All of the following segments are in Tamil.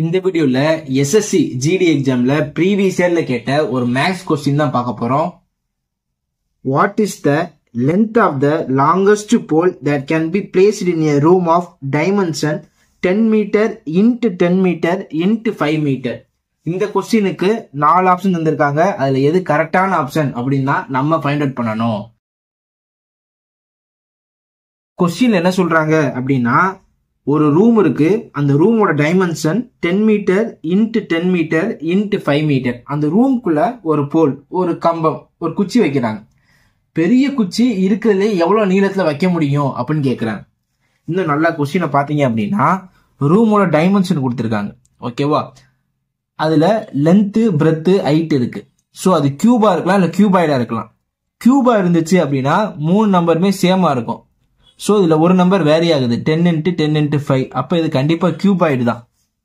இந்த வீடியோல எஸ்எஸ்சி ஜிடி எக்ஸாம்ல ப்ரீவியஸ் இயர்ல கேட்ட ஒரு மேக்ஸ் கொஸ்டின் தான் பார்க்க போறோம் What is the length of the longest pole that can be placed in a room of dimension 10 meter into 10 meter into 5 meter? இந்த கொஸ்டினுக்கு நாலு ஆப்ஷன் தந்திருக்காங்க அதுல எது கரெக்டான ஆப்ஷன் அப்படின்னா நம்ம ஃபைண்ட் அவுட் பண்ணணும் கொஸ்டின்ல என்ன சொல்றாங்க அப்படின்னா ஒரு ரூம் இருக்கு அந்த ரூமோட dimension ten metre into ten metre into five metre அந்த ரூம்குள்ள ஒரு போல் ஒரு கம்பம் ஒரு குச்சி வைக்கிறாங்க பெரிய குச்சி இருக்கிறதுலே எவ்வளவு நீளத்துல வைக்க முடியும் அப்படின்னு கேக்குறாங்க இன்னும் நல்லா கொஸ்டினை பாத்தீங்க அப்படின்னா ரூமோட டைமென்ஷன் கொடுத்துருக்காங்க ஓகேவா அதுல லென்த்து பிரெத்து ஹைட் இருக்கு ஸோ அது கியூபா இருக்கலாம் இல்ல கியூபாய்டா இருக்கலாம் கியூபா இருந்துச்சு அப்படின்னா மூணு நம்பருமே சேமா இருக்கும் ஸோ இதுல ஒரு நம்பர் வேரி ஆகுது ten into ten into five அப்போ இது கண்டிப்பா கியூபாய்டு தான்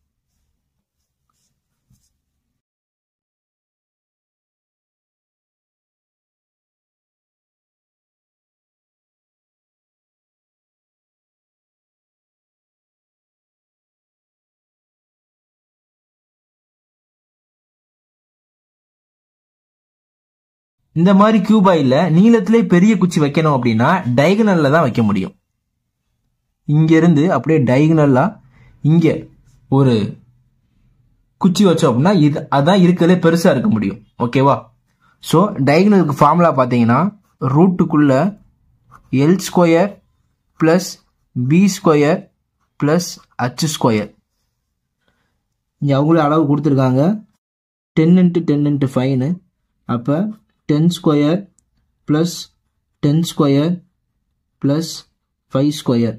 இந்த மாதிரி கியூபாயில நீளத்திலே பெரிய குச்சி வைக்கணும் அப்படின்னா டைகனல்ல தான் வைக்க முடியும் இங்க இருந்து அப்படியே டைகனல்லா இங்க ஒரு குச்சி வச்சோம் அப்படின்னா இது அதான் இருக்கிறதுலே பெருசா இருக்க முடியும் ஓகேவா ஸோ டைகனலுக்கு ஃபார்முலா பார்த்தீங்கன்னா ரூட்டுக்குள்ள L square plus B square plus H square இங்கே அவங்களே அளவு கொடுத்துருக்காங்க டென் இன்ட்டு டென் இன்ட்டு ஃபைவ்னு அப்போ ten square plus ten square plus five square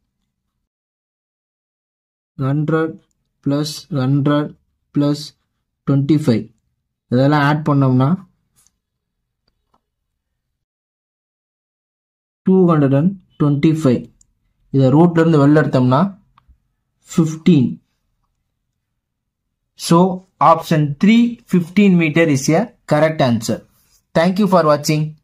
hundred plus hundred plus twenty five இதெல்லாம் ஆட் பண்ணோம்னா two hundred and twenty five இதை ரூட்லேருந்து வெளில எடுத்தோம்னா fifteen so option three fifteen metre is a correct answer Thank you for watching.